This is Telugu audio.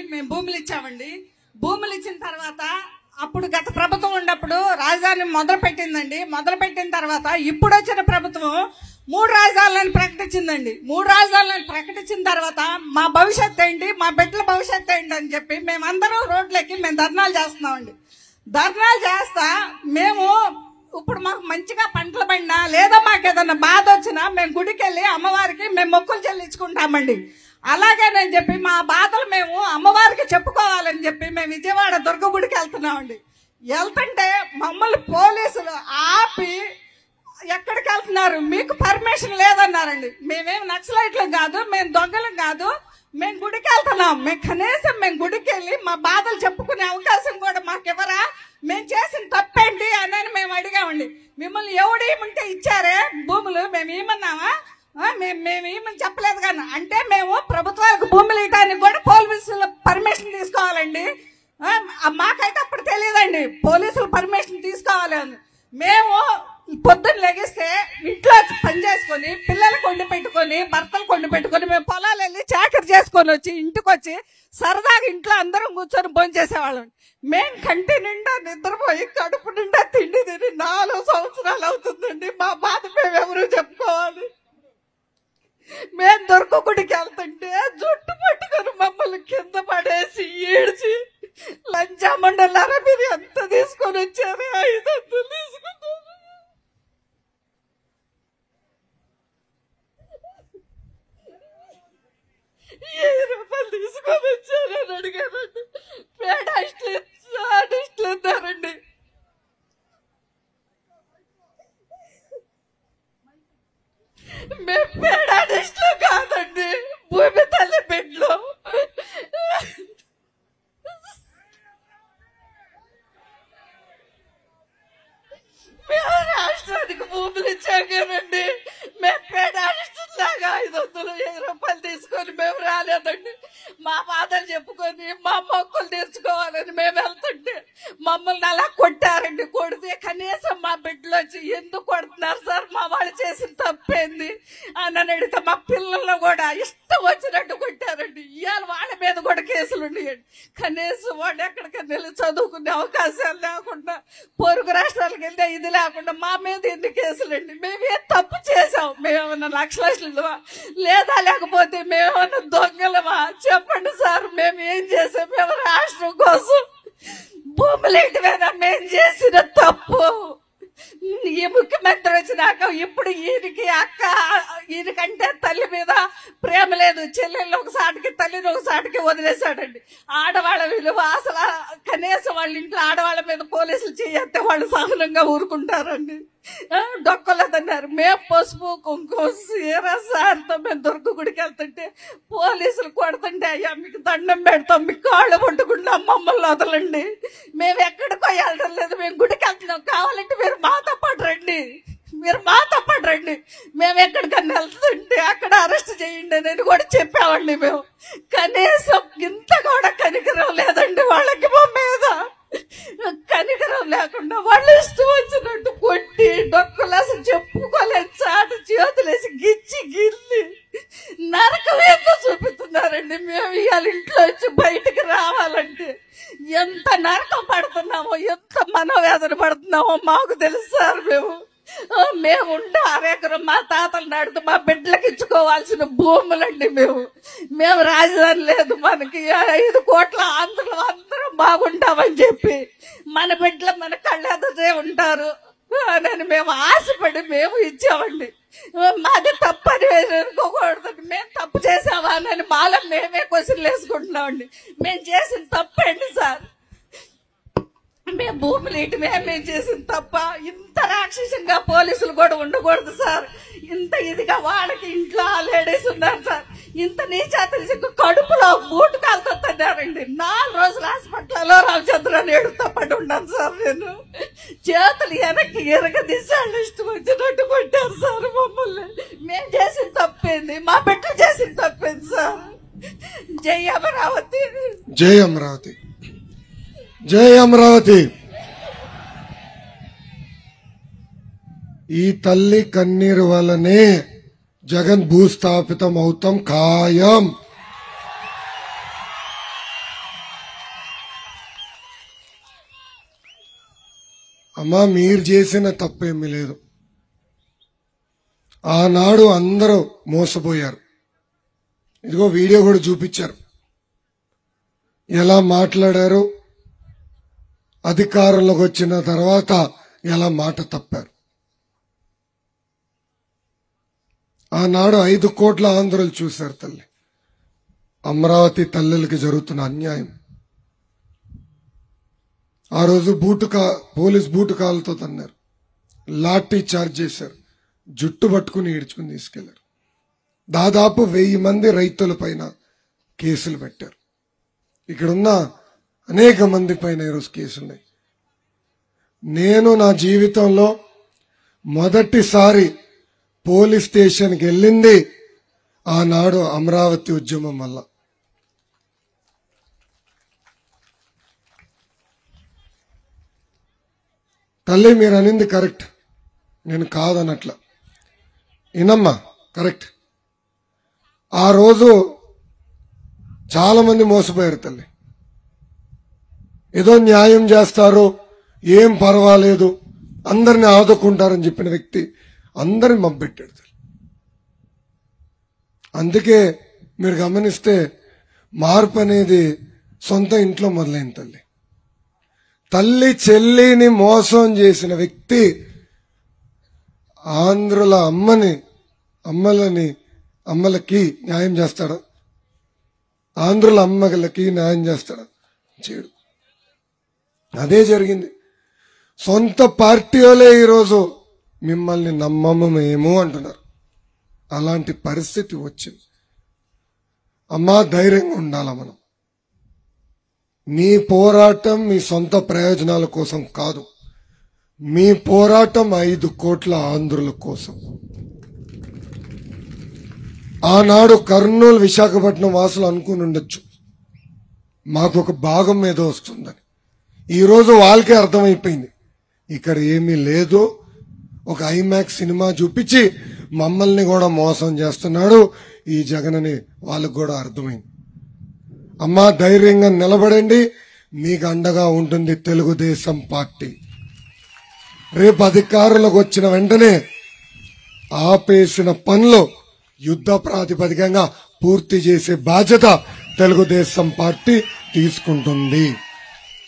మేము భూములు ఇచ్చామండి భూములు ఇచ్చిన తర్వాత అప్పుడు గత ప్రభుత్వం ఉన్నప్పుడు రాజధాని మొదలు పెట్టిందండి మొదలు పెట్టిన తర్వాత ఇప్పుడు వచ్చిన ప్రభుత్వం మూడు రాజధానులను ప్రకటించిందండి మూడు రాజధానులను ప్రకటించిన తర్వాత మా భవిష్యత్ ఏంటి మా బిడ్డల భవిష్యత్ ఏంటి అని చెప్పి మేమందరం రోడ్లకి మేము ధర్నాలు చేస్తున్నామండి ధర్నాలు చేస్తా మేము ఇప్పుడు మాకు మంచిగా పంటలు పడినా లేదా మాకు ఏదైనా బాధ వచ్చినా మేము గుడికి వెళ్ళి అమ్మవారికి మేము మొక్కులు చెల్లించుకుంటామండి అలాగేనని చెప్పి మా బాధలు మేము అమ్మవారికి చెప్పుకోవాలని చెప్పి మేము విజయవాడ దుర్గ గుడికి వెళ్తున్నామండి వెళ్తుంటే మమ్మల్ని పోలీసులు ఆపి ఎక్కడికి వెళ్తున్నారు మీకు పర్మిషన్ లేదన్నారండి మేమేం నక్సలైట్లం కాదు మేము దొంగలం కాదు మేము గుడికి వెళ్తున్నాం మేము కనీసం మేము గుడికి వెళ్ళి మా బాధలు చెప్పుకునే అవకాశం కూడా మాకు ఇవ్వరా మేము చేసిన తప్పేంటి అని మేము అడిగామండి మిమ్మల్ని ఎవడు ఏమంటే ఇచ్చారే భూములు మేము ఏమన్నామా ఆ, మేము మేము ఏమని చెప్పలేదు కానీ అంటే మేము ప్రభుత్వాలకు భూములు ఇవ్వడానికి కూడా పోలీసుల పర్మిషన్ తీసుకోవాలండి ఆ, మాకైతే అప్పుడు తెలియదండి పోలీసులు పర్మిషన్ తీసుకోవాలి అని మేము పొద్దున్న లెగిస్తే ఇంట్లో పని చేసుకొని పిల్లలు కొండి పెట్టుకొని భర్తలు కొండి పెట్టుకొని మేము పొలాలు వెళ్ళి చాకరీ చేసుకొని వచ్చి ఇంటికి వచ్చి సరదాగా ఇంట్లో అందరం కూర్చొని భోజనం చేసేవాళ్ళం మేము కంటి నిండా నిద్రపోయి కడుపు నిండా తిండి తిని నాలుగు సంవత్సరాలు అవుతుందండి మా బాధ మేము ఎవరు చెప్పుకోవాలి మేము దొరకకుడికి వెళ్తుంటే జుట్టు పట్టుకొని మమ్మల్ని కింద పడేసి ఈడ్చి లంచామండలారా మీరు ఎంత తీసుకొని వచ్చారు ఐదు వందలు తీసుకున్నారు ఏ రూపాయలు తీసుకొని వచ్చారని అడిగారండి పేడ ఇష్టలు ఇష్టలు ఇస్తారండి మేము పేడాడిస్టులు కాదండి భూమి తల్లి బిడ్డలు మేము రాష్ట్రానికి భూములు ఇచ్చాకనండి మేము పేడాడిస్తులాగా ఐదు వందలు వెయ్యి రూపాయలు తీసుకొని మేము రాలేదండి మా బాధలు చెప్పుకొని మా మొక్కులు తీర్చుకోవాలని మేము వెళ్తుంటే మమ్మల్ని అలా కొట్టారండి కొడితే కనీసం మా బిడ్డలు వచ్చి ఎందుకు కొడుతున్నారు సార్ మా వాళ్ళు చేసిన తప్పేంది అని అని అడిగితే మా పిల్లలను కూడా ఇష్టం వచ్చినట్టు కొట్టారండి ఇవాళ వాళ్ళ మీద కూడా కేసులు ఉన్నాయండి కనీసం వాడు ఎక్కడికైనా వెళ్ళి చదువుకునే అవకాశాలు లేకుండా పొరుగు రాష్ట్రాలకు వెళ్తే ఇది లేకుండా మా మీద ఎన్ని కేసులండి మేము ఏం తప్పు చేసాం మేమేమన్నా లక్ష లక్షలు లేదా లేకపోతే మేమేమన్నా దొంగలమా చెప్పండి సార్ మేము ఏం చేసాం మేము రాష్ట్రం కోసం భూములేంటి మీద మేము చేసిన తప్పు ఈ ముఖ్యమంత్రి వచ్చినాక ఇప్పుడు ఈయనకి అక్క ఈయనకంటే తల్లి మీద ప్రేమ లేదు చెల్లెళ్ళు ఒకసారికి తల్లిని ఒకసారికి వదిలేశాడండి ఆడవాళ్ళ విలువ అసలు కనీసం వాళ్ళ ఇంట్లో ఆడవాళ్ళ మీద పోలీసులు చేయస్తే వాళ్ళు సహనంగా ఊరుకుంటారండి ఆ, డొక్కలేదన్నారు మేము పసుపు కుంకుమ సీర సార్తో మేము దుర్గ గుడికి వెళ్తుంటే పోలీసులు కొడుతుంటే అయ్యా మీకు దండం పెడతాం మీకు కాళ్ళు పట్టుకుండా మమ్మల్ని వదలండి మేము ఎక్కడికో వెళ్ళడం లేదు మేము గుడికి వెళ్తున్నాం కావాలంటే మీరు మాతో పాటు రండి మీరు మాతో పాటు రండి మేము ఎక్కడికన్నా వెళ్తుంటే అక్కడ అరెస్ట్ చేయండి అని కూడా చెప్పామండి మేము కనీసం ఇంత కూడా కనికరం లేదండి వాళ్ళకి మా మీద కనికరం లేకుండా వాళ్ళు ఇష్టం వచ్చినట్టు కొట్టి డొక్కలు అసలు చెప్పుకోలేదు చాటు చేతులేసి గిచ్చి గిల్లి నరకం ఏందో చూపిస్తున్నారండి మేము ఇవాళ ఇంట్లో వచ్చి బయటికి రావాలంటే ఎంత నరకం పడుతున్నామో ఎంత మనోవేదన పడుతున్నామో మాకు తెలుసు సార్ మేము ఆ, మేము ఉండే అరెకరం మా తాతలు నాడుతూ మా బిడ్డలకు ఇచ్చుకోవాల్సిన భూములండి మేము మేము రాజధాని లేదు మనకి ఐదు కోట్ల ఆంధ్రులు అందరం బాగుంటామని చెప్పి మన బిడ్డలు మన కళ్ళెదటే ఉంటారు అని మేము ఆశపడి మేము ఇచ్చామండి మాది తప్పని అనుకోకూడదు మేము తప్పు చేసామా అని మాలో మేమే క్వశ్చన్లు వేసుకుంటున్నామండి మేము చేసిన తప్పండి సార్ మేము భూములు ఇటు మేము చేసిన తప్ప ఇంత రాక్షసంగా పోలీసులు కూడా ఉండకూడదు సార్ ఇంత ఇదిగా వాళ్ళకి ఇంట్లో ఆ లేడీస్ ఉన్నారు సార్ ఇంత నీచాతరి కడుపులో బూటు కాలుతో తన్నారండి నాలుగు రోజులు హాస్పిటల్లో రామచంద్రాన్ని ఏడుతో పడి ఉన్నాను సార్ నేను చేతులు వెనక్కి ఎరగదీశాళ్ళు ఇష్టం వచ్చినట్టు కొట్టారు సార్ మమ్మల్ని మేము చేసిన తప్పేంది మా బిడ్డలు చేసిన తప్పేంది సార్ జై అమరావతి జై అమరావతి జై అమరావతి ఈ తల్లి కన్నీరు వల్లనే జగన్ భూస్థాపితం అవుతాం ఖాయం అమ్మా మీరు చేసిన తప్పేమీ లేదు ఆనాడు అందరూ మోసపోయారు ఇదిగో వీడియో కూడా చూపించారు ఎలా మాట్లాడారు అధికారంలోకి వచ్చిన తర్వాత ఎలా మాట తప్పారు ఆనాడు ఐదు కోట్ల ఆంధ్రులు చూశారు తల్లి అమరావతి తల్లులకి జరుగుతున్న అన్యాయం ఆ రోజు బూటు కా పోలీస్ బూటు కాళ్ళతో తన్నారు లాఠీ చార్జ్ చేశారు జుట్టు పట్టుకుని ఈడ్చుకుని తీసుకెళ్లారు దాదాపు వెయ్యి మంది రైతుల పైన కేసులు పెట్టారు ఇక్కడున్న అనేక మంది పైన ఈరోజు కేసులున్నాయి నేను నా జీవితంలో మొదటిసారి పోలీస్ స్టేషన్కి వెళ్ళింది ఆనాడు అమరావతి ఉద్యమం వల్ల తల్లి మీరు అనింది కరెక్ట్ నేను కాదనట్ల ఇనమ్మా కరెక్ట్ ఆ రోజు చాలా మంది మోసపోయారు తల్లి ఏదో న్యాయం చేస్తారు ఏం పర్వాలేదు అందరిని ఆదుకుంటారని చెప్పిన వ్యక్తి అందరిని మబ్బెట్టాడు తల్లి అందుకే మీరు గమనిస్తే మార్పు అనేది సొంత ఇంట్లో మొదలైంది తల్లి తల్లి చెల్లిని మోసం చేసిన వ్యక్తి ఆంధ్రుల అమ్మని అమ్మలని అమ్మలకి న్యాయం చేస్తాడా ఆంధ్రుల అమ్మలకి న్యాయం చేస్తాడా చేయడు అదే జరిగింది సొంత పార్టీ వాళ్ళే ఈరోజు మిమ్మల్ని నమ్మము మేము అంటున్నారు అలాంటి పరిస్థితి వచ్చింది అమ్మా ధైర్యంగా ఉండాల మనం మీ పోరాటం మీ సొంత ప్రయోజనాల కోసం కాదు మీ పోరాటం ఐదు కోట్ల ఆంధ్రుల కోసం ఆనాడు కర్నూలు విశాఖపట్నం వాసులు అనుకుని ఉండొచ్చు మాకు ఒక భాగం మీద వస్తుందని ఈరోజు వాళ్ళకే అర్థమైపోయింది ఇక్కడ ఏమీ లేదు ఒక ఐమాక్స్ సినిమా చూపించి మమ్మల్ని కూడా మోసం చేస్తున్నాడు ఈ జగన్ అని వాళ్ళకు కూడా అర్థమైంది అమ్మా ధైర్యంగా నిలబడండి మీకు అండగా ఉంటుంది తెలుగుదేశం పార్టీ రేపు అధికారులకు వచ్చిన వెంటనే ఆపేసిన పనులు యుద్ధ ప్రాతిపదికంగా పూర్తి చేసే బాధ్యత తెలుగుదేశం పార్టీ తీసుకుంటుంది